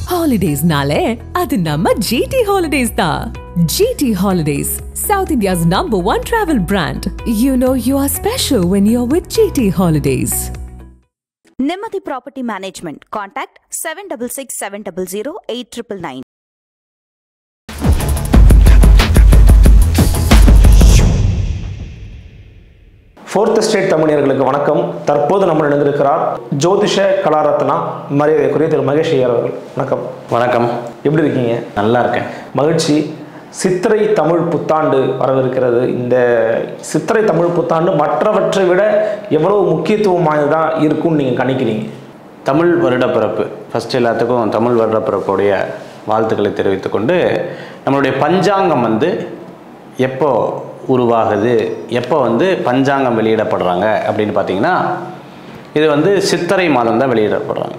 ஹாலிடேஸ்னாலே அது நம்ம ஜிடி ஹாலிடேஸ் தான் GT holidays south India's number one travel brand you know you are special when you are with GT holidays Nimmathi property management contact seven double six seven double zero eight triple nine fourth state தமிழர்களுக்கு வணக்கம் தற்போது நம்ம இணைந்திருக்கிறார் ஜோதிஷ கலாரத்னா மரியாதைக்குரிய திரு மகேஷ் ஐயர் அவர்கள் வணக்கம் வணக்கம் எப்படி இருக்கீங்க நல்லா இருக்கேன் மகிழ்ச்சி சித்திரை தமிழ் புத்தாண்டு வரவிருக்கிறது இந்த சித்திரை தமிழ் புத்தாண்டு மற்றவற்றை விட எவ்வளவு முக்கியத்துவம் வாய்ந்ததாக இருக்கும்னு நீங்கள் கணிக்கிறீங்க தமிழ் வருடப்பிறப்பு ஃபஸ்ட் எல்லாத்துக்கும் தமிழ் வருடப்பிறப்புடைய வாழ்த்துக்களை தெரிவித்துக்கொண்டு நம்மளுடைய பஞ்சாங்கம் வந்து எப்போ உருவாகுது எப்போ வந்து பஞ்சாங்கம் வெளியிடப்படுறாங்க அப்படின்னு பார்த்தீங்கன்னா இது வந்து சித்திரை மாதம் தான் வெளியிடப்படுறாங்க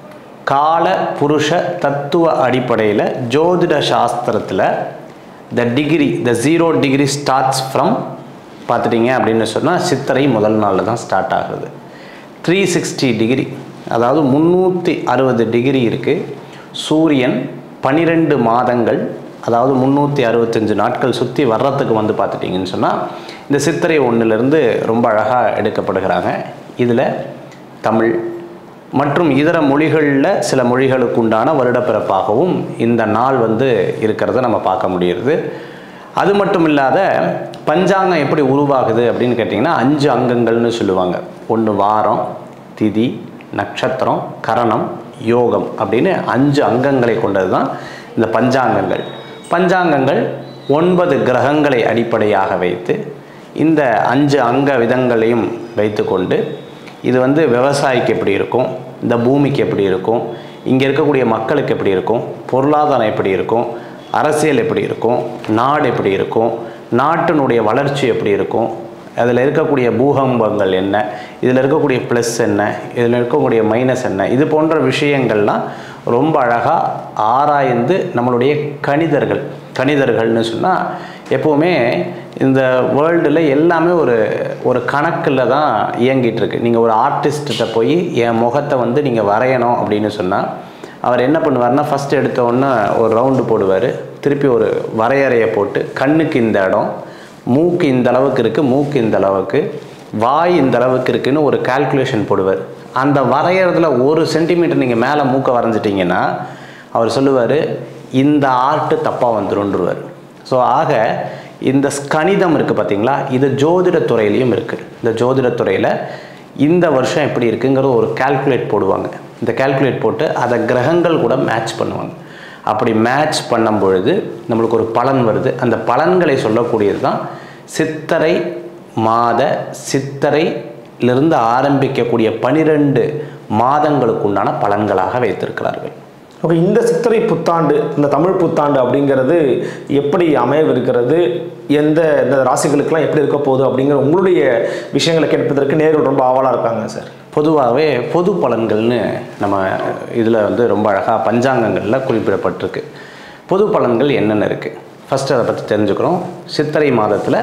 கால புருஷ தத்துவ அடிப்படையில் ஜோதிட சாஸ்திரத்தில் the degree the zero degree starts from பார்த்துட்டிங்க அப்படின்னு சொன்னால் சித்திரை முதல் நாளில் தான் ஸ்டார்ட் ஆகுது த்ரீ சிக்ஸ்டி டிகிரி அதாவது முந்நூற்றி அறுபது டிகிரி இருக்குது சூரியன் பனிரெண்டு மாதங்கள் அதாவது முந்நூற்றி அறுபத்தஞ்சு நாட்கள் சுற்றி வர்றதுக்கு வந்து பார்த்துட்டிங்கன்னு சொன்னால் இந்த சித்திரை ஒன்றுலேருந்து ரொம்ப அழகாக எடுக்கப்படுகிறாங்க இதில் தமிழ் மற்றும் இதர மொழிகளில் சில மொழிகளுக்கு உண்டான வருடப்பிறப்பாகவும் இந்த நாள் வந்து இருக்கிறத நம்ம பார்க்க முடியுது அது மட்டும் இல்லாத பஞ்சாங்கம் எப்படி உருவாகுது அப்படின்னு கேட்டிங்கன்னா அஞ்சு அங்கங்கள்னு சொல்லுவாங்க ஒன்று வாரம் திதி நட்சத்திரம் கரணம் யோகம் அப்படின்னு அஞ்சு அங்கங்களை கொண்டது தான் இந்த பஞ்சாங்கங்கள் பஞ்சாங்கங்கள் ஒன்பது கிரகங்களை அடிப்படையாக வைத்து இந்த அஞ்சு அங்க விதங்களையும் வைத்துக்கொண்டு இது வந்து விவசாயிக்கு எப்படி இருக்கும் இந்த பூமிக்கு எப்படி இருக்கும் இங்கே இருக்கக்கூடிய மக்களுக்கு எப்படி இருக்கும் பொருளாதாரம் எப்படி இருக்கும் அரசியல் எப்படி இருக்கும் நாடு எப்படி இருக்கும் நாட்டினுடைய வளர்ச்சி எப்படி இருக்கும் அதில் இருக்கக்கூடிய பூகம்பங்கள் என்ன இதில் இருக்கக்கூடிய ப்ளஸ் என்ன இதில் இருக்கக்கூடிய மைனஸ் என்ன இது போன்ற விஷயங்கள்லாம் ரொம்ப அழகாக ஆராய்ந்து நம்மளுடைய கணிதர்கள் கணிதர்கள்னு சொன்னால் எப்போவுமே இந்த வேர்ல்டில் எல்லாமே ஒரு ஒரு கணக்கில் தான் இயங்கிட்டு இருக்கு நீங்கள் ஒரு ஆர்டிஸ்ட்ட போய் என் முகத்தை வந்து நீங்கள் வரையணும் அப்படின்னு சொன்னால் அவர் என்ன பண்ணுவார்னா ஃபஸ்ட் எடுத்த உடனே ஒரு ரவுண்டு போடுவார் திருப்பி ஒரு வரையறையை போட்டு கண்ணுக்கு இந்த இடம் மூக்கு இந்த அளவுக்கு இருக்குது மூக்கு இந்த அளவுக்கு வாய் இந்த அளவுக்கு இருக்குன்னு ஒரு கால்குலேஷன் போடுவார் அந்த வரைகிறதுல ஒரு சென்டிமீட்டர் நீங்கள் மேலே மூக்கை வரைஞ்சிட்டிங்கன்னா அவர் சொல்லுவார் இந்த ஆர்ட்டு தப்பாக வந்துருன்றுவார் ஸோ ஆக இந்த கணிதம் இருக்குது பார்த்தீங்களா இது ஜோதிடத் துறையிலையும் இருக்குது இந்த ஜோதிடத் துறையில் இந்த வருஷம் எப்படி இருக்குங்கிற ஒரு கால்குலேட் போடுவாங்க இந்த கால்குலேட் போட்டு அதை கிரகங்கள் கூட மேட்ச் பண்ணுவாங்க அப்படி மேட்ச் பண்ணும் பொழுது நம்மளுக்கு ஒரு பலன் வருது அந்த பலன்களை சொல்லக்கூடியது தான் சித்தரை மாத சித்தரையிலிருந்து ஆரம்பிக்கக்கூடிய பனிரெண்டு மாதங்களுக்கு உண்டான பலன்களாக வைத்திருக்கிறார்கள் ஓகே இந்த சித்திரை புத்தாண்டு இந்த தமிழ் புத்தாண்டு அப்படிங்கிறது எப்படி அமையவிருக்கிறது எந்த இந்த ராசிகளுக்கெல்லாம் எப்படி இருக்க போகுது அப்படிங்கிற உங்களுடைய விஷயங்களை கேட்பதற்கு நேர்கள் ரொம்ப ஆவலாக இருக்காங்க சார் பொதுவாகவே பொது பலன்கள்னு நம்ம இதில் வந்து ரொம்ப அழகாக பஞ்சாங்கங்களில் குறிப்பிடப்பட்டிருக்கு பொது பலன்கள் என்னென்ன இருக்குது ஃபஸ்ட்டு அதை பற்றி தெரிஞ்சுக்கிறோம் சித்திரை மாதத்தில்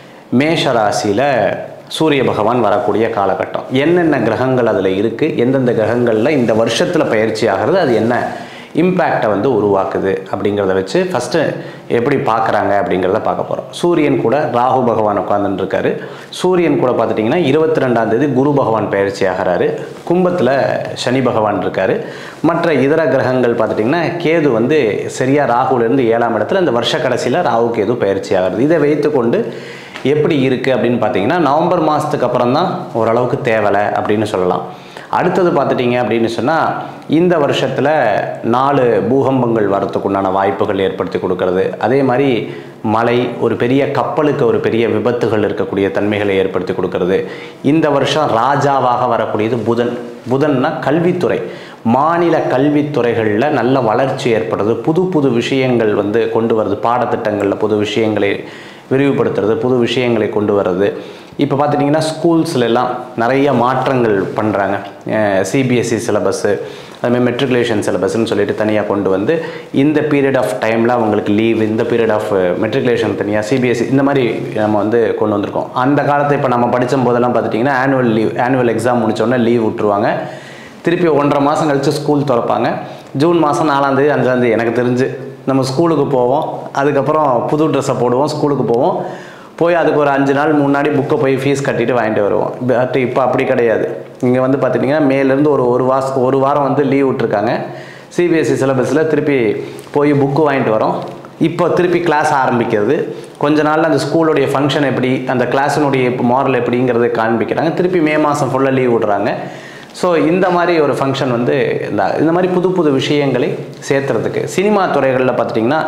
மேஷ ராசியில் சூரிய பகவான் வரக்கூடிய காலகட்டம் என்னென்ன கிரகங்கள் அதில் இருக்குது எந்தெந்த கிரகங்களில் இந்த வருஷத்தில் பயிற்சி ஆகிறது அது என்ன இம்பேக்டை வந்து உருவாக்குது அப்படிங்கிறத வச்சு ஃபஸ்ட்டு எப்படி பார்க்குறாங்க அப்படிங்கிறத பார்க்க போகிறோம் சூரியன் கூட ராகு பகவான் உட்காந்துட்டு இருக்காரு சூரியன் கூட பார்த்துட்டிங்கன்னா இருபத்தி ரெண்டாம் தேதி குரு பகவான் பயிற்சி ஆகிறாரு கும்பத்தில் சனி பகவான் இருக்கார் மற்ற இதர கிரகங்கள் பார்த்துட்டிங்கன்னா கேது வந்து சரியாக ராகுலேருந்து ஏழாம் இடத்துல இந்த வருஷ கடைசியில் ராகு கேது பயிற்சி ஆகிறது இதை வைத்துக்கொண்டு எப்படி இருக்குது அப்படின்னு பார்த்தீங்கன்னா நவம்பர் மாதத்துக்கு அப்புறம் தான் ஓரளவுக்கு தேவலை அப்படின்னு சொல்லலாம் அடுத்தது பார்த்துட்டிங்க அப்படின்னு சொன்னால் இந்த வருஷத்தில் நாலு பூகம்பங்கள் வரத்துக்கு உண்டான வாய்ப்புகள் ஏற்படுத்தி கொடுக்கறது அதே மாதிரி மழை ஒரு பெரிய கப்பலுக்கு ஒரு பெரிய விபத்துகள் இருக்கக்கூடிய தன்மைகளை ஏற்படுத்தி கொடுக்கறது இந்த வருஷம் ராஜாவாக வரக்கூடியது புதன் புதன்னா கல்வித்துறை மாநில கல்வித்துறைகளில் நல்ல வளர்ச்சி ஏற்படுறது புது புது விஷயங்கள் வந்து கொண்டு வருது பாடத்திட்டங்களில் புது விஷயங்களை விரிவுபடுத்துறது புது விஷயங்களை கொண்டு வர்றது இப்போ பார்த்துட்டிங்கன்னா ஸ்கூல்ஸ்ல எல்லாம் நிறைய மாற்றங்கள் பண்ணுறாங்க சிபிஎஸ்சி சிலபஸ்ஸு அதுமாதிரி மெட்ரிகுலேஷன் சிலபஸ்ன்னு சொல்லிட்டு தனியாக கொண்டு வந்து இந்த பீரியட் ஆஃப் டைமில் அவங்களுக்கு லீவ் இந்த பீரியட் ஆஃப் மெட்ரிகுலேஷன் தனியாக சிபிஎஸ்சி இந்த மாதிரி நம்ம வந்து கொண்டு வந்திருக்கோம் அந்த காலத்தை இப்போ நம்ம படித்த போதெல்லாம் பார்த்துட்டிங்கன்னா ஆனுவல் லீவ் ஆனுவல் எக்ஸாம் முடிச்சோடனே லீவ் விட்டுருவாங்க திருப்பி ஒன்றரை மாதம் கழித்து ஸ்கூல் திறப்பாங்க ஜூன் மாதம் நாலாந்தேதி அஞ்சாந்தேதி எனக்கு தெரிஞ்சு நம்ம ஸ்கூலுக்கு போவோம் அதுக்கப்புறம் புது ட்ரெஸ்ஸை போடுவோம் ஸ்கூலுக்கு போவோம் போய் அதுக்கு ஒரு அஞ்சு நாள் முன்னாடி புக்கை போய் ஃபீஸ் கட்டிட்டு வாங்கிட்டு வருவோம் பட் இப்போ அப்படி கிடையாது இங்கே வந்து பார்த்துட்டிங்கன்னா மேலேருந்து ஒரு ஒரு வாஸ் ஒரு வாரம் வந்து லீவ் விட்ருக்காங்க சிபிஎஸ்சி சிலபஸில் திருப்பி போய் புக்கு வாங்கிட்டு வரோம் இப்போ திருப்பி கிளாஸ் ஆரம்பிக்கிறது கொஞ்ச நாளில் அந்த ஸ்கூலுடைய ஃபங்க்ஷன் எப்படி அந்த கிளாஸினுடைய மாரல் எப்படிங்கிறத காண்பிக்கிறாங்க திருப்பி மே மாதம் ஃபுல்லாக லீவ் விடுறாங்க ஸோ இந்த மாதிரி ஒரு ஃபங்க்ஷன் வந்து இந்த இந்த மாதிரி புது புது விஷயங்களை சேர்த்துறதுக்கு சினிமா துறைகளில் பார்த்துட்டிங்கன்னா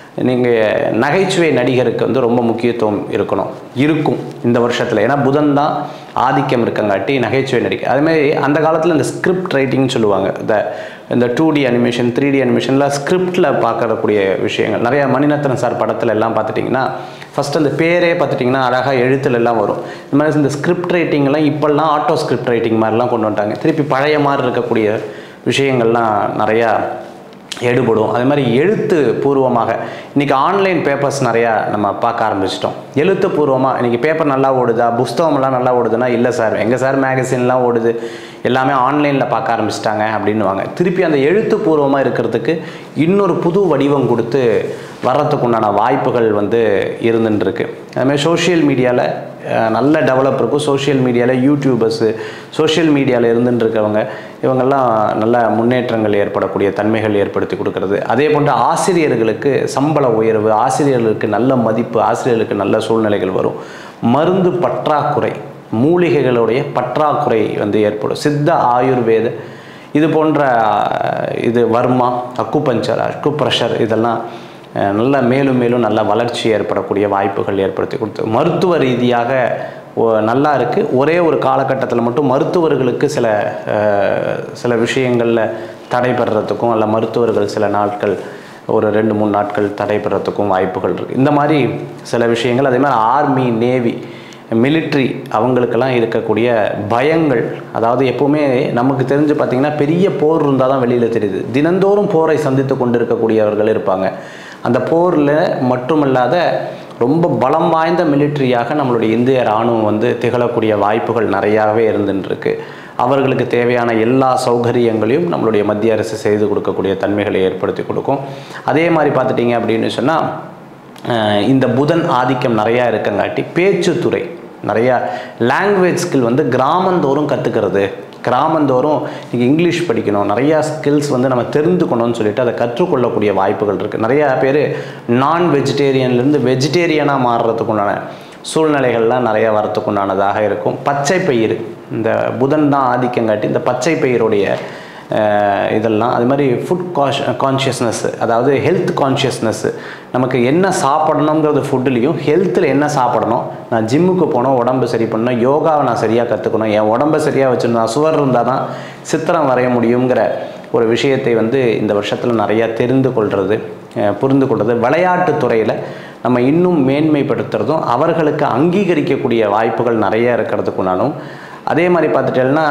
நீங்கள் நகைச்சுவை நடிகருக்கு வந்து ரொம்ப முக்கியத்துவம் இருக்கணும் இருக்கும் இந்த வருஷத்தில் ஏன்னா புதன் தான் ஆதிக்கம் இருக்கங்காட்டி நகைச்சுவை நடிகை அதுமாதிரி அந்த காலத்தில் இந்த ஸ்கிரிப்ட் ரைட்டிங்னு சொல்லுவாங்க இந்த இந்த two D animation three D அனிமேஷனில் ஸ்கிரிப்டில் பார்க்கக்கூடிய விஷயங்கள் நிறைய மணிரத்னம் சார் படத்தில் எல்லாம் பார்த்துட்டிங்கன்னா ஃபஸ்ட் அந்த பேரே பார்த்துட்டிங்கன்னா அழகாக எழுத்துல எல்லாம் வரும் இந்த மாதிரி இந்த ஸ்கிரிப்ட் ரைட்டிங்லாம் இப்போல்லாம் ஆட்டோ ஸ்கிரிப்ட் ரைட்டிங் மாதிரிலாம் கொண்டு வந்துட்டாங்க திருப்பி பழைய மாதிரி இருக்கக்கூடிய விஷயங்கள்லாம் நிறையா எடுபடும் அதே மாதிரி எழுத்து பூர்வமாக இன்றைக்கி ஆன்லைன் பேப்பர்ஸ் நிறையா நம்ம பார்க்க ஆரம்பிச்சிட்டோம் எழுத்து பூர்வமாக இன்றைக்கி பேப்பர் நல்லா ஓடுதா புஸ்தகம்லாம் நல்லா ஓடுதுன்னா இல்லை சார் எங்கள் சார் மேகசின்லாம் ஓடுது எல்லாமே ஆன்லைனில் பார்க்க ஆரம்பிச்சிட்டாங்க அப்படின்னுவாங்க திருப்பி அந்த எழுத்து பூர்வமாக இருக்கிறதுக்கு இன்னொரு புது வடிவம் கொடுத்து வர்றதுக்கு உண்டான வாய்ப்புகள் வந்து இருந்துட்டுருக்கு அதுமாதிரி சோஷியல் மீடியாவில் நல்ல டெவலப் இருக்கும் சோஷியல் மீடியாவில் யூடியூபர்ஸு சோஷியல் மீடியாவில் இருந்துட்டு இருக்கவங்க இவங்கெல்லாம் நல்ல முன்னேற்றங்கள் ஏற்படக்கூடிய தன்மைகள் ஏற்படுத்தி கொடுக்கறது அதே போன்று ஆசிரியர்களுக்கு சம்பள உயர்வு ஆசிரியர்களுக்கு நல்ல மதிப்பு ஆசிரியர்களுக்கு நல்ல சூழ்நிலைகள் வரும் மருந்து பற்றாக்குறை மூலிகைகளுடைய பற்றாக்குறை வந்து ஏற்படும் சித்த ஆயுர்வேத இது போன்ற அஹ், இது வர்மா அக்குபஞ்சர் அக்குப்ரெஷர் இதெல்லாம் அஹ், நல்ல மேலும் மேலும் நல்ல வளர்ச்சி ஏற்படக்கூடிய வாய்ப்புகள் ஏற்படுத்தி கொடுத்து மருத்துவ ரீதியாக ஒ- நல்லா இருக்குது ஒரே ஒரு காலகட்டத்தில் மட்டும் மருத்துவர்களுக்கு சில அஹ், சில விஷயங்களில் தடைபடுறதுக்கும் அல்ல மருத்துவர்கள் சில நாட்கள் ஒரு ரெண்டு மூணு நாட்கள் தடைபடுறதுக்கும் வாய்ப்புகள் இருக்குது இந்த மாதிரி சில விஷயங்கள் அதே மாதிரி ஆர்மி நேவி மிலிட்ரி அவங்களுக்கெல்லாம் இருக்கக்கூடிய பயங்கள் அதாவது எப்போவுமே நமக்கு தெரிஞ்சு பார்த்திங்கன்னா பெரிய போர் இருந்தால் தான் வெளியில் தெரியுது தினந்தோறும் போரை சந்தித்து கொண்டு இருக்கக்கூடியவர்கள் இருப்பாங்க அந்த போரில் மட்டுமல்லாத ரொம்ப பலம் வாய்ந்த மிலிட்ரியாக நம்மளுடைய இந்திய இராணுவம் வந்து திகழக்கூடிய வாய்ப்புகள் நிறையாவே இருந்துருக்கு அவர்களுக்கு தேவையான எல்லா சௌகரியங்களையும் நம்மளுடைய மத்திய அரசு செய்து கொடுக்கக்கூடிய தன்மைகளை ஏற்படுத்தி கொடுக்கும் அதே மாதிரி பார்த்துட்டிங்க அப்படின்னு சொன்னால் அஹ் இந்த புதன் ஆதிக்கம் நிறையா இருக்கங்காட்டி பேச்சுத்துறை நிறையா லாங்குவேஜ் ஸ்கில் வந்து கிராமந்தோறும் கற்றுக்கிறது கிராமந்தோறும் இங்கே இங்கிலீஷ் படிக்கணும் நிறையா ஸ்கில்ஸ் வந்து நம்ம தெரிந்துக்கணும்னு சொல்லிட்டு அதை கற்றுக்கொள்ளக்கூடிய வாய்ப்புகள் இருக்குது நிறையா பேர் நான் வெஜிடேரியன்லேருந்து வெஜிடேரியனாக மாறுறதுக்கு உண்டான சூழ்நிலைகள்லாம் நிறைய வரத்துக்கு உண்டானதாக இருக்கும் பச்சை பயிர் இந்த புதன் தான் ஆதிக்கங்காட்டி இந்த பச்சை பயிரோடைய அஹ் இதெல்லாம் அது மாதிரி ஃபுட் காஷ் கான்ஷியஸ்னஸ் அதாவது ஹெல்த் கான்ஷியஸ்னஸ் நமக்கு என்ன சாப்பிடணுங்கிறது ஃபுட்டுலேயும் ஹெல்த்தில் என்ன சாப்பிடணும் நான் ஜிம்முக்கு போனோம் உடம்பு சரி பண்ணணும் யோகாவை நான் சரியாக கற்றுக்கணும் என் உடம்பை சரியாக வச்சுருந்தா சுவர் இருந்தால் தான் சித்திரம் வரைய முடியுங்கிற ஒரு விஷயத்தை வந்து இந்த வருஷத்தில் நிறையா தெரிந்து கொள்வது அஹ் புரிந்து கொள்வது விளையாட்டுத் துறையில் நம்ம இன்னும் மேன்மைப்படுத்துறதும் அவர்களுக்கு அங்கீகரிக்கக்கூடிய வாய்ப்புகள் நிறைய இருக்கிறதுக்குனாலும் அதே மாதிரி பார்த்துட்டேன்னா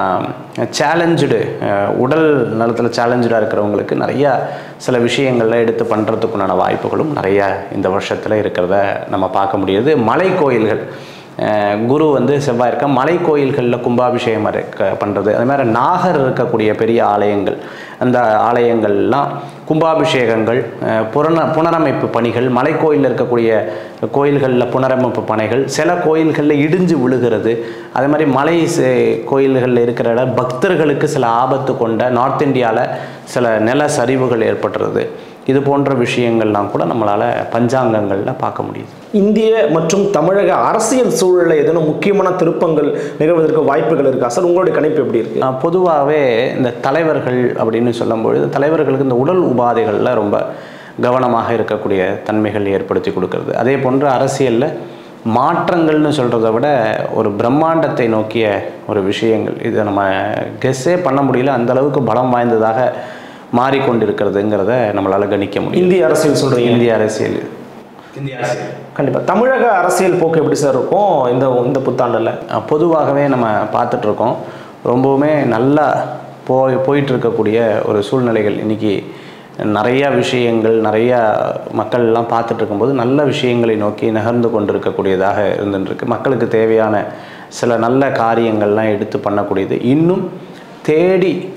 சேலஞ்சுடு உடல் நலத்தில் சேலஞ்சுடாக இருக்கிறவங்களுக்கு நிறையா சில விஷயங்கள்ல எடுத்து பண்ணுறதுக்குண்டான வாய்ப்புகளும் நிறையா இந்த வருஷத்தில் இருக்கிறத நம்ம பார்க்க முடியுது மலை கோயில்கள் அஹ் குரு வந்து செவ்வாய் இருக்க மலை கோயில்களில் கும்பாபிஷேகம் இருக்க பண்ணுறது அது மாதிரி நாகர் இருக்கக்கூடிய பெரிய ஆலயங்கள் அந்த ஆலயங்கள்லாம் கும்பாபிஷேகங்கள் அஹ் புரண புனரமைப்பு பணிகள் மலைக்கோயிலில் இருக்கக்கூடிய கோயில்களில் புனரமைப்பு பணிகள் சில கோயில்களில் இடிஞ்சு விழுகிறது அதே மாதிரி மலை சே- கோயில்களில் இருக்கிற இடம் பக்தர்களுக்கு சில ஆபத்து கொண்ட நார்த் இந்தியாவில் சில நில சரிவுகள் ஏற்பட்டுறது இது போன்ற விஷயங்கள்லாம் கூட நம்மளால் பஞ்சாங்கங்களில் பார்க்க முடியுது இந்திய மற்றும் தமிழக அரசியல் சூழலில் ஏதேனும் முக்கியமான திருப்பங்கள் நிகழ்வதற்கு வாய்ப்புகள் இருக்கா சார் உங்களுடைய கணிப்பு எப்படி இருக்கு பொதுவாகவே இந்த தலைவர்கள் அப்படின்னு சொல்லும்பொழுது தலைவர்களுக்கு இந்த உடல் உபாதைகளில் ரொம்ப கவனமாக இருக்கக்கூடிய தன்மைகள் ஏற்படுத்தி கொடுக்கறது அதே போன்று அரசியலில் மாற்றங்கள்னு சொல்கிறத விட ஒரு பிரம்மாண்டத்தை நோக்கிய ஒரு விஷயங்கள் இதை நம்ம கெஸ்ஸே பண்ண முடியல அந்த அளவுக்கு பலம் வாய்ந்ததாக மாறிக்கொண்டிருக்கிறதுங்கிறத நம்மளால் கணிக்க முடியும் இந்திய அரசியல் சொல்றீங்க இந்திய அரசியல் இந்திய அரசியல் கண்டிப்பா தமிழக அரசியல் போக்கு எப்படி சார் இருக்கும் இந்த இந்த புத்தாண்டுல அஹ் பொதுவாகவே நம்ம பார்த்துட்ருக்கோம் ரொம்பவுமே நல்லா போய் போயிட்டு இருக்கக்கூடிய ஒரு சூழ்நிலைகள் இன்றைக்கி நிறையா விஷயங்கள் நிறையா மக்கள் எல்லாம் பார்த்துட்டு இருக்கும்போது நல்ல விஷயங்களை நோக்கி நகர்ந்து கொண்டிருக்கக்கூடியதாக இருந்துருக்கு மக்களுக்கு தேவையான சில நல்ல காரியங்கள்லாம் எடுத்து பண்ணக்கூடியது இன்னும் தேடி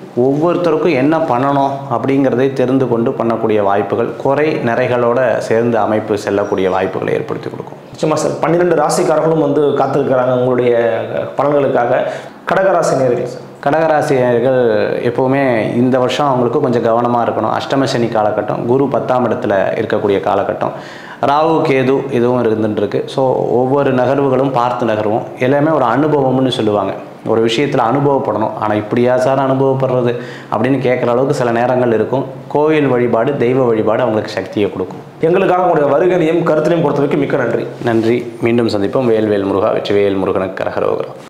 ஒவ்வொருத்தருக்கும் என்ன பண்ணணும் அப்படிங்கிறதை தெரிந்து கொண்டு பண்ணக்கூடிய வாய்ப்புகள் குறை நிறைகளோட சேர்ந்து அமைப்பு செல்லக்கூடிய வாய்ப்புகளை ஏற்படுத்தி கொடுக்கும் நிச்சயமா சார் பன்னிரெண்டு ராசிக்காரர்களும் வந்து காத்திருக்கிறாங்க உங்களுடைய பலன்களுக்காக கடகராசி நேர்கள் சார் கடகராசியர்கள் எப்போவுமே இந்த வருஷம் அவங்களுக்கு கொஞ்சம் கவனமாக இருக்கணும் அஷ்டம சனி காலகட்டம் குரு பத்தாம் இடத்துல இருக்கக்கூடிய காலகட்டம் ராகு கேது இதுவும் இருந்துட்டு இருக்கு ஸோ ஒவ்வொரு நகர்வுகளும் பார்த்து நகர்வும் எல்லாமே ஒரு அனுபவம்னு சொல்லுவாங்க ஒரு விஷயத்தில் அனுபவப்படணும் ஆனால் இப்படியா சார் அனுபவப்படுறது அப்படின்னு கேட்குற அளவுக்கு சில நேரங்கள் இருக்கும் கோயில் வழிபாடு தெய்வ வழிபாடு அவங்களுக்கு சக்தியை கொடுக்கும் எங்களுக்காக உங்களுடைய வருகையையும் கருத்தினையும் பொறுத்தவரைக்கும் மிக்க நன்றி நன்றி மீண்டும் சந்திப்போம் வேல்வேல் முருகா வெற்றிவேல் முருகனுக்கு கரகரோகரம்